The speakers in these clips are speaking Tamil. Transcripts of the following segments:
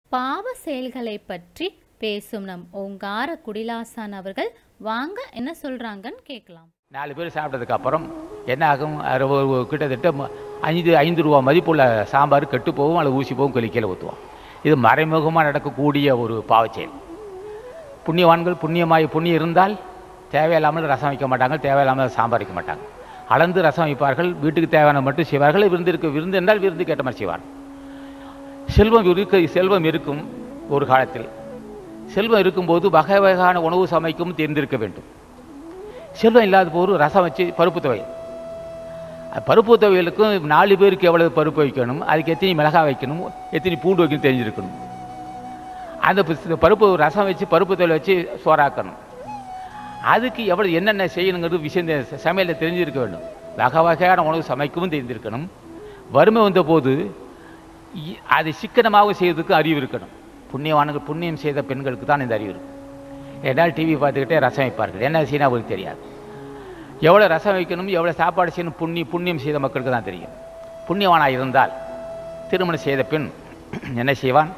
பாவ செயல்களை பற்றி பேசும் நம் ஓங்கார குடிலாசான் அவர்கள் வாங்க என்ன சொல்றாங்கன்னு கேட்கலாம் நாலு பேர் சாப்பிட்டதுக்கு அப்புறம் என்ன ஆகும் அது ஒரு- ஒரு கிட்டத்தட்ட ம- ஐந்து ஐந்து ரூபா மதிப்புள்ள சாம்பார் கெட்டு போகும் அல்லது ஊசி போகும் கழிக்கையில் ஊற்றுவோம் இது மறைமுகமாக நடக்கக்கூடிய ஒரு பாவச்செயல் புண்ணியவான்கள் புண்ணியமாய் புண்ணியம் இருந்தால் தேவையில்லாமல் ரசம் வைக்க மாட்டாங்க தேவையில்லாமல் சாம்பார் வைக்க மாட்டாங்க அளந்து ரசம் வைப்பார்கள் வீட்டுக்கு தேவையான மட்டும் செய்வார்கள் விருந்திற்கு விருந்து என்றால் விருந்து கேட்ட மாதிரி செய்வார்கள் செல்வம் இருக்க செல்வம் இருக்கும் ஒரு காலத்தில் செல்வம் இருக்கும்போது வகை வகையான உணவு சமைக்கும் தெரிந்திருக்க வேண்டும் செல்வம் இல்லாத போது ரசம் வச்சு பருப்பு துவையல் அது பருப்பு துவையலுக்கும் நாலு பேருக்கு எவ்வளவு பருப்பு வைக்கணும் அதுக்கு எத்தனை மிளகாய் வைக்கணும் எத்தனை பூண்டு வைக்கணும் தெரிஞ்சிருக்கணும் அந்த பு- பருப்பு ரசம் வச்சு பருப்பு துவையல் வச்சு சோறாக்கணும் அதுக்கு எவ்வளவு என்னென்ன செய்யணுங்கிறது விஷயம் தெ- சமையலில் தெரிஞ்சிருக்க வேண்டும் வகை வகையான உணவு சமைக்கவும் தெரிந்திருக்கணும் வறுமை வந்தபோது இ- அதை சிக்கனமாக செய்வதற்கு அறிவு இருக்கணும் புண்ணியவான்கள் புண்ணியம் செய்த பெண்களுக்கு தான் இந்த அறிவு இருக்கும் ஏன்னால் டிவி பார்த்துக்கிட்டே ரசம் வைப்பார்கள் என்ன செய்யணும் அவங்களுக்கு தெரியாது எவ்வளோ ரசம் வைக்கணும் எவ்வளோ சாப்பாடு செய்யணும் புண்ணி புண்ணியம் செய்த மக்களுக்கு தான் தெரியும் புண்ணியவானாக இருந்தால் திருமணம் செய்த பெண் என்ன செய்வான்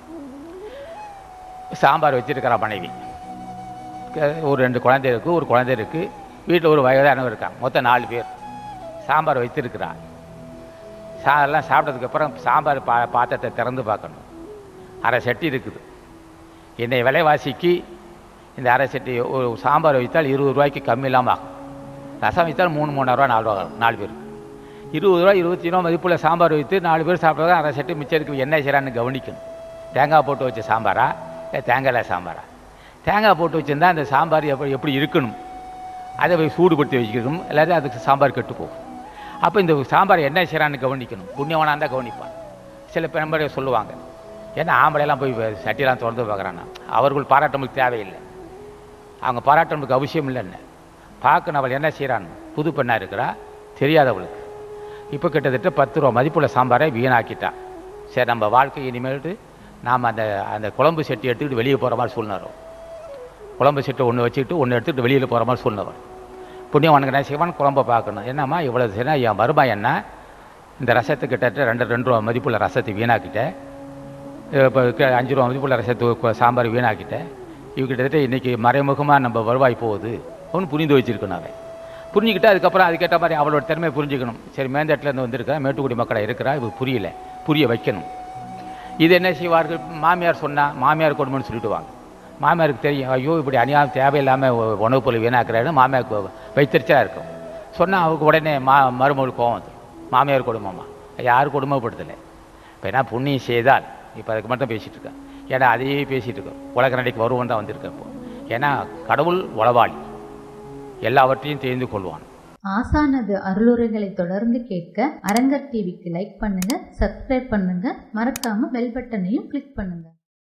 சாம்பார் வச்சிருக்கிறா மனைவி க- ஒரு ரெண்டு குழந்தை இருக்குது ஒரு குழந்தை இருக்குது வீட்டில் ஒரு வயதானவர் இருக்காங்க மொத்தம் நாலு பேர் சாம்பார் வைத்திருக்கிறார் சா எல்லாம் சாப்பிட்டதுக்கப்புறம் சாம்பார் பா பாத்திரத்தை திறந்து பார்க்கணும் அரை சட்டி இருக்குது என்னை விலைவாசிக்கு இந்த அரை சட்டி ஒரு சாம்பார் வைத்தால் இருபது ரூபாய்க்கு கம்மி இல்லாமல் ஆகும் ரசம் வைத்தால் மூணு மூணாயிரரூவா நாலு ரூபா ஆகும் நாலு பேர் இருபது ரூபா இருபத்தி ரூபா மதிப்புள்ள சாம்பார் வைத்து நாலு பேர் சாப்பிட்றது அரை சட்டி மிச்சம் இருக்கு என்ன செய்கிறான்னு கவனிக்கணும் தேங்காய் போட்டு வச்ச சாம்பாரா இல்லை தேங்காயில் சாம்பாரா தேங்காய் போட்டு வச்சிருந்தா அந்த சாம்பார் எப்படி எப்படி இருக்கணும் அதை போய் சூடுபடுத்தி வச்சுக்கணும் இல்லாட்டி அதுக்கு சாம்பார் கெட்டு போகும் அப்போ இந்த சாம்பார் என்ன செய்கிறான்னு கவனிக்கணும் புண்ணியவனாக இருந்தால் கவனிப்பான் சில பெரும்பறை சொல்லுவாங்க ஏன்னா ஆம்பளையெல்லாம் போய் வே- சட்டியெல்லாம் திறந்து பார்க்குறான்னா அவர்கள் பாராட்டமுக்கு தேவையில்லை அவங்க பாராட்டமுக்கு அவசியம் இல்லைன்னு பார்க்கணும் அவள் என்ன செய்கிறான்னு புது பெண்ணாக இருக்கிறா தெரியாதவளுக்கு இப்போ கிட்டத்தட்ட பத்து ரூபா மதிப்புள்ள சாம்பாரை வீணாக்கிட்டா சரி நம்ம வாழ்க்கை இனிமேல்ட்டு நாம் அந்த அந்த குழம்பு செட்டி எடுத்துக்கிட்டு வெளியே போகிற மாதிரி சூழ்நிலை வரும். குழம்பு செட்டை ஒன்று வச்சுக்கிட்டு ஒன்று எடுத்துகிட்டு வெளியில் போகிற மாதிரி சூழ்நிலை வரும். புண்ணியவனுக்கு என்ன செய்வான் குழம்பை பார்க்கணும் என்னம்மா இவ்வளோ செய்யனா என் வருமா என்ன இந்த ரசத்தை கிட்டத்தட்ட ரெண்டு ரெண்டு ரூபா மதிப்புள்ள ரசத்தை வீணாக்கிட்டேன் இப்போ அஞ்சு ரூபா மதிப்புள்ள ரசத்தை கு- சாம்பார் வீணாக்கிட்டேன் இவ கிட்டத்தட்ட இன்றைக்கி மறைமுகமாக நம்ம வருவாய் போகுது ஒன்று புரிந்து வச்சிருக்கணும் அவன் புரிஞ்சுக்கிட்டு அதுக்கப்புறம் அதுக்கேற்ற மாதிரி அவளோட திறமையை புரிஞ்சுக்கணும் சரி மேந்தட்டிலேருந்து வந்திருக்கா மேட்டுக்குடி மக்களாக இருக்கிறா இவ புரியல புரிய வைக்கணும் இது என்ன செய்வார்கள் மாமியார் சொன்னால் மாமியார் கொடுமைன்னு சொல்லிடுவாங்க மாமியாருக்கு தெரியும் ஐயோ இப்படி அநியாயம் தேவையில்லாமல் உணவு பொருள் வீணாக்குறாரு மாமியாருக்கு வைத்தறிச்சா இருக்கும் சொன்னால் அவருக்கு உடனே மா மருமகள் கோவம் வந்துடும் மாமியார் கொடுமைமா யார் கொடுமைப்படுத்தலை இப்போ என்ன புண்ணியம் செய்தால் இப்போ அதுக்கு மட்டும் பேசிகிட்டு இருக்கேன் ஏன்னா அதையே பேசிகிட்டு இருக்கோம் உலக நடைக்கு வருவன் தான் வந்திருக்கேன் இப்போ ஏன்னா கடவுள் உளவாளி எல்லாவற்றையும் தெரிந்து கொள்வான் ஆசானது அருளுரைகளை தொடர்ந்து கேட்க அரங்கர் டிவிக்கு லைக் பண்ணுங்க சப்ஸ்கிரைப் பண்ணுங்க மறக்காம பெல் பட்டனையும் கிளிக் பண்ணுங்க